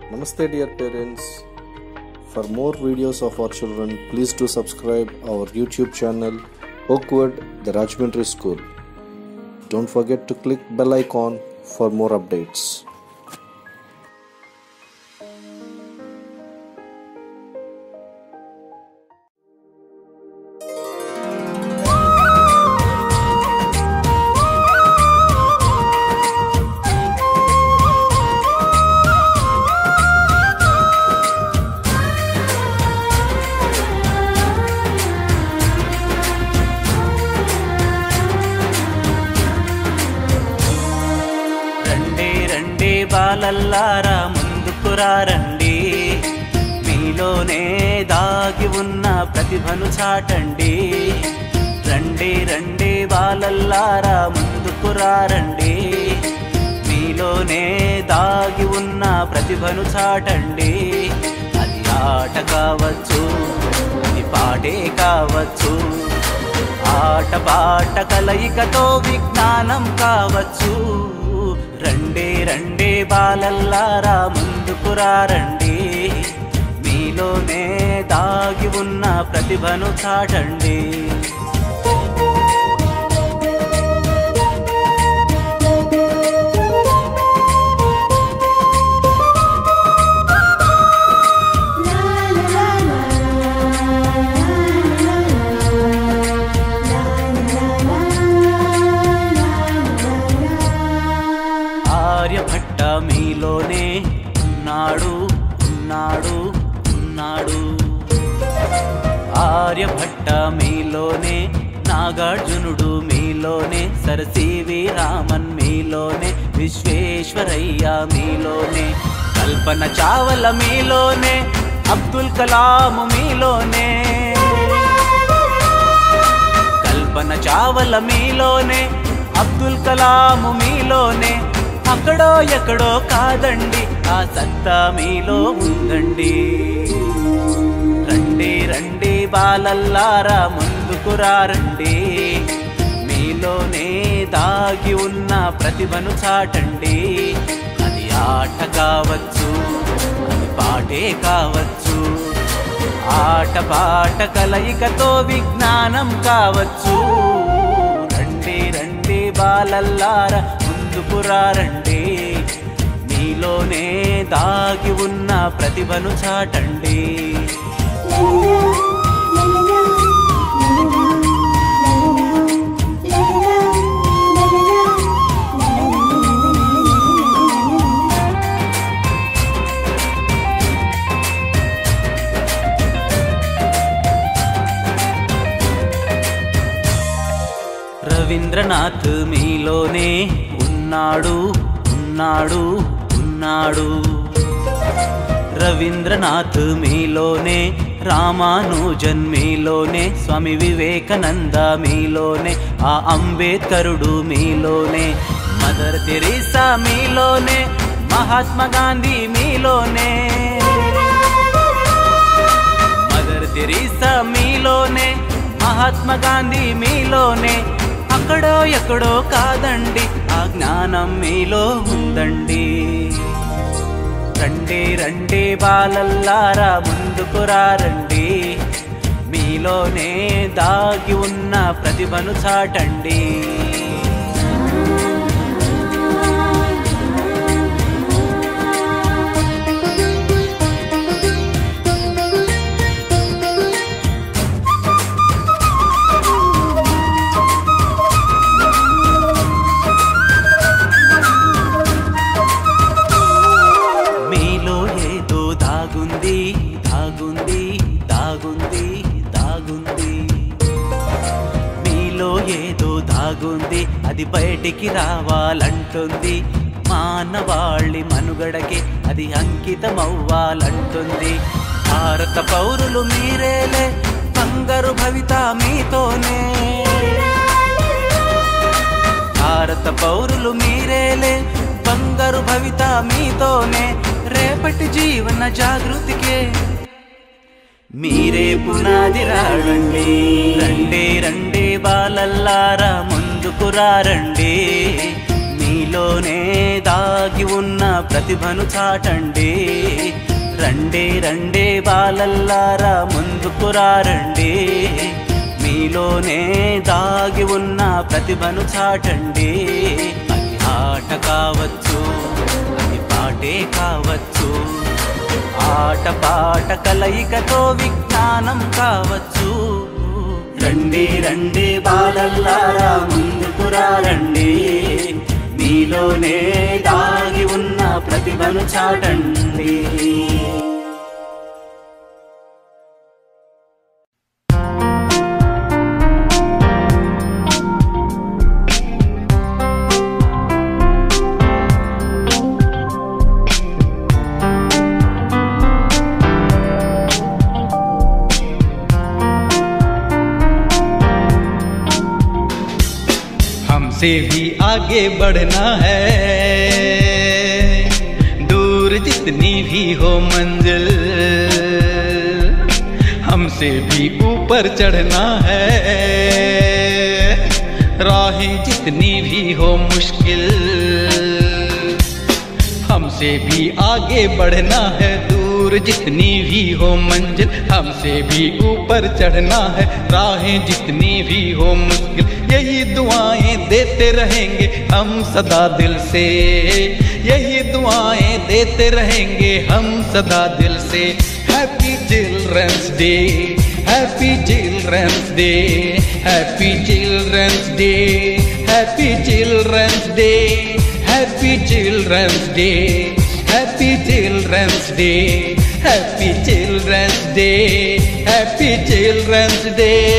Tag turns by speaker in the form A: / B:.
A: Namaste, dear parents. For more videos of our children, please do subscribe our YouTube channel Oakwood, the Rajmentary School. Don't forget to click bell icon for more updates.
B: రండి రండి బాలల్లారా ముందుకు రండి మీలోనే దాగి ఉన్న ప్రతిభను చాటండి రండి రండి బాలల్లారా ముందుకు రండి మీలోనే దాగి ఉన్న ప్రతిభను చాటండి అది ఆట కావచ్చు అది పాటే కావచ్చు ఆట పాట కలయికతో విజ్ఞానం కావచ్చు రండి రండి బాలల్లారా ముందుకు రండి మీలోనే దాగి ఉన్న ప్రతిభను చాటండి ఆర్యభట్ట మీలోనే ఉన్నాడు ఉన్నాడు ఉన్నాడు ఆర్యభట్ట మీలోనే నాగార్జునుడు మీలోనే సరసివి రామన్ మీలోనే విశ్వేశ్వరయ్య మీలోనే కల్పన చావల మీలోనే అబ్దుల్ కలాం మీలోనే కల్పన చావల మీలోనే అబ్దుల్ కలాం మీలోనే అక్కడో ఎక్కడో కాదండి ఆ సత్తా మీలో ఉందండి రండి రండి బాలల్లారా ముందుకు రండి మీలోనే దాగి ఉన్న ప్రతిభను చాటండి అది ఆట కావచ్చు అది పాటే కావచ్చు ఆట పాట కలయికతో విజ్ఞానం కావచ్చు రండి రండి బాలల్లార ముందుకు రండి మీలోనే దాగి ఉన్న ప్రతిభను చాటండి రవీంద్రనాథ్ మీలోనే ఉన్నాడు ఉన్నాడు ఉన్నాడు రవీంద్రనాథ్ మీలోనే రామానుజన్ మీలోనే స్వామి వివేకానంద మీలోనే ఆ అంబేద్కరుడు మీలోనే మదర్ తెరీసా మీలోనే మహాత్మా గాంధీ మీలోనే మదర్ తెరీసా మీలోనే మహాత్మా గాంధీ మీలోనే అక్కడో ఎక్కడో కాదండి ఆ జ్ఞానం మీలో ఉందండి రండి రండి బాలల్లారా ముందుకు రండి మీలోనే దాగి ఉన్న ప్రతిభను చాటండి మీలో ఏదో దాగుంది దాగుంది దాగుంది దాగుంది మీలో ఏదో దాగుంది అది బయటికి రావాలంటుంది మానవాళి మనుగడకి అది అంకితమవ్వాలంటుంది భారత పౌరులు మీరేలే బంగారు భవిత మీతోనే భారత పౌరులు మీరేలే బంగారు భవిత మీతోనే రేపటి జీవన జాగృతికే మీరే పునాది రాడండి రండి రండి బాలల్లారా ముందుకు రండి మీలో మీలోనే దాగి ఉన్న ప్రతిభను చాటండి రండే రండే బాలల్లారా ముందుకు రారండి మీలోనే దాగి ఉన్న ప్రతిభను చాటండి అది ఆట కావచ్చు అది పాటే కావచ్చు ఆట పాట కలయికతో విజ్ఞానం కావచ్చు రండి రండి బాలల్లారా ముందుకు రండి మీలోనే దాగి ఉన్న ప్రతిభను చాటండి
C: हमसे भी आगे बढ़ना है दूर जितनी भी हो मंजिल हमसे भी ऊपर चढ़ना है राहें जितनी भी हो मुश्किल हमसे भी आगे बढ़ना है दूर जितनी भी हो मंजिल हमसे भी ऊपर चढ़ना है राहें जितनी भी हो मुश्किल यही दुआएं देते रहेंगे हम सदा दिल से यही दुआएं देते रहेंगे हम सदा दिल से happy children's day happy children's day happy children's day happy children's day happy children's day happy children's day happy children's day happy children's day